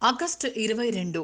August ఇరవై రెండు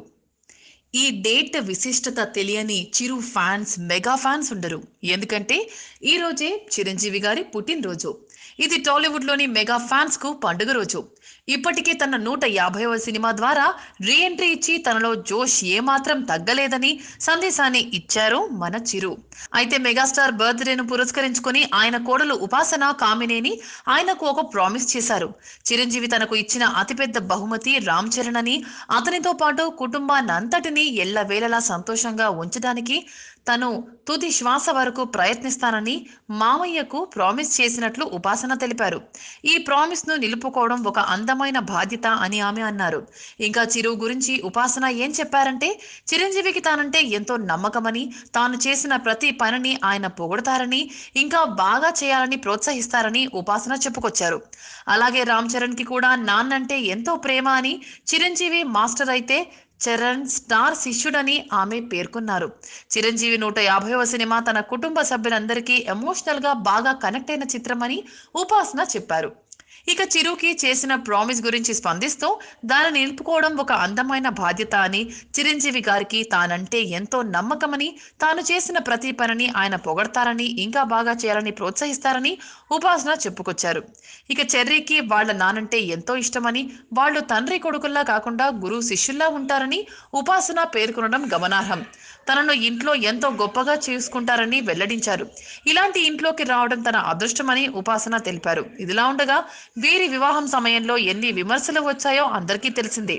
ఈ డేట్ విశిష్టత తెలియని చిరు ఫ్యాన్స్ మెగా ఫ్యాన్స్ ఉండరు ఎందుకంటే ఈ రోజే చిరంజీవి గారి పుట్టినరోజు ఇది టాలీవుడ్లోని మెగా ఫ్యాన్స్ కు పండుగ రోజు ఇప్పటికే తన నూట యాభైవ సినిమా ద్వారా రీ ఎంట్రీ ఇచ్చి తనలో జోష్ ఏమాత్రం తగ్గలేదని సందేశాన్ని ఇచ్చారు మన చిరు అయితే మెగాస్టార్ బర్త్డేను పురస్కరించుకొని ఆయన కోడలు ఉపాసన కామినేని ఆయనకు ఒక ప్రామిస్ చేశారు చిరంజీవి తనకు ఇచ్చిన అతిపెద్ద బహుమతి రామ్ చరణ్ అని అతనితో పాటు కుటుంబాన్నంతటినీ ఎల్లవేళలా సంతోషంగా ఉంచడానికి తను తుది శ్వాస వరకు ప్రయత్నిస్తానని మామయ్యకు ప్రామిస్ చేసినట్లు ఉపాసన తెలిపారు ఈ ప్రామిస్ ను నిలుపుకోవడం ఒక అందమైన బాధ్యత అని ఆమె అన్నారు ఇంకా చిరు గురించి ఉపాసన ఏం చెప్పారంటే చిరంజీవికి తానంటే ఎంతో నమ్మకమని తాను చేసిన ప్రతి పనిని ఆయన పొగడతారని ఇంకా బాగా చేయాలని ప్రోత్సహిస్తారని ఉపాసన చెప్పుకొచ్చారు అలాగే రామ్ చరణ్ కి కూడా నాన్నంటే ఎంతో ప్రేమ అని చిరంజీవి మాస్టర్ అయితే చరణ్ స్టార్ శిష్యుడని ఆమె పేర్కొన్నారు చిరంజీవి నూట యాభైవ సినిమా తన కుటుంబ సభ్యులందరికీ ఎమోషనల్ గా బాగా కనెక్ట్ అయిన చిత్రమని ఉపాసన చెప్పారు ఇక చిరుకి చేసిన ప్రామిస్ గురించి స్పందిస్తూ దానిని నిలుపుకోవడం ఒక అందమైన బాధ్యత అని చిరంజీవి గారికి తానంటే ఎంతో నమ్మకమని తాను చేసిన ప్రతి పనిని ఆయన పొగడతారని ఇంకా బాగా చేయాలని ప్రోత్సహిస్తారని ఉపాసన చెప్పుకొచ్చారు ఇక చెర్రీకి వాళ్ళ నానంటే ఎంతో ఇష్టమని వాళ్ళు తండ్రి కొడుకుల్లా కాకుండా గురు శిష్యుల్లా ఉంటారని ఉపాసన పేర్కొనడం గమనార్హం తనను ఇంట్లో ఎంతో గొప్పగా చూసుకుంటారని వెల్లడించారు ఇలాంటి ఇంట్లోకి రావడం తన అదృష్టమని ఉపాసన తెలిపారు ఇదిలా ఉండగా వీరి వివాహం సమయంలో ఎన్ని విమర్శలు వచ్చాయో అందరికీ తెలిసిందే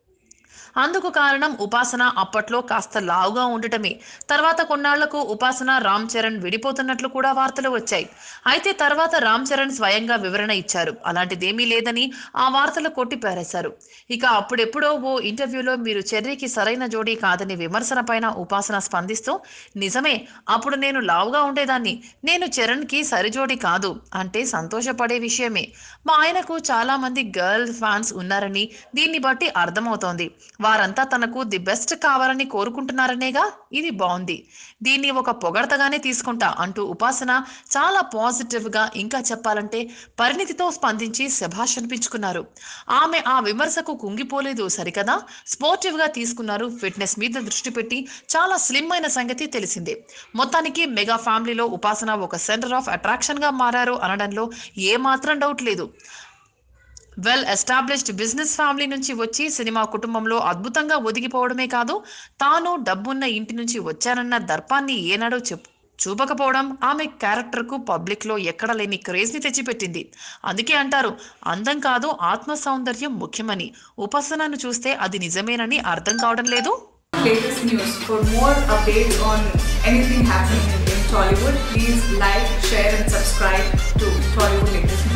అందుకు కారణం ఉపాసన అప్పట్లో కాస్త లావుగా ఉండటమే తర్వాత కొన్నాళ్లకు ఉపాసన రామ్ చరణ్ విడిపోతున్నట్లు కూడా వార్తలు వచ్చాయి అయితే తర్వాత రామ్ చరణ్ స్వయంగా వివరణ ఇచ్చారు అలాంటిదేమీ లేదని ఆ వార్తలు కొట్టి పారేశారు ఇక అప్పుడెప్పుడో ఓ ఇంటర్వ్యూలో మీరు చెర్రీకి సరైన జోడీ కాదని విమర్శన పైన ఉపాసన స్పందిస్తూ నిజమే అప్పుడు నేను లావుగా ఉండేదాన్ని నేను చరణ్కి సరిజోడి కాదు అంటే సంతోషపడే విషయమే మా ఆయనకు చాలా మంది గర్ల్ ఫ్యాన్స్ ఉన్నారని దీన్ని బట్టి అర్థమవుతోంది వారంతా తనకు ది బెస్ట్ కావాలని కోరుకుంటున్నారనేగా ఇది బాగుంది దీన్ని ఒక పొగడతగానే తీసుకుంటా అంటూ ఉపాసన చాలా పాజిటివ్ గా ఇంకా చెప్పాలంటే పరిణితితో స్పందించి శభాష్ అనిపించుకున్నారు ఆమె ఆ విమర్శకు కుంగిపోలేదు సరికదా స్పోర్టివ్ గా తీసుకున్నారు ఫిట్నెస్ మీద దృష్టి పెట్టి చాలా స్లిమ్ అయిన సంగతి తెలిసిందే మొత్తానికి మెగా ఫ్యామిలీలో ఉపాసన ఒక సెంటర్ ఆఫ్ అట్రాక్షన్ గా మారారు అనడంలో ఏమాత్రం డౌట్ లేదు వెల్ ఎస్టాబ్లిష్డ్ బిజినెస్ ఫ్యామిలీ నుంచి వచ్చి సినిమా కుటుంబంలో అద్భుతంగా ఒదిగిపోవడమే కాదు తాను డబ్బున్న ఇంటి నుంచి వచ్చానన్న దర్పాన్ని ఏనాడో చెప్ చూపకపోవడం ఆమె క్యారెక్టర్కు పబ్లిక్లో ఎక్కడ లేని క్రేజ్ని తెచ్చిపెట్టింది అందుకే అంటారు అందం కాదు ఆత్మ సౌందర్యం ముఖ్యమని ఉపాసనను చూస్తే అది నిజమేనని అర్థం కావడం లేదు latest news. For more updates on anything happening in, in Tollywood, please like, share, and subscribe to Tollywood Latest News.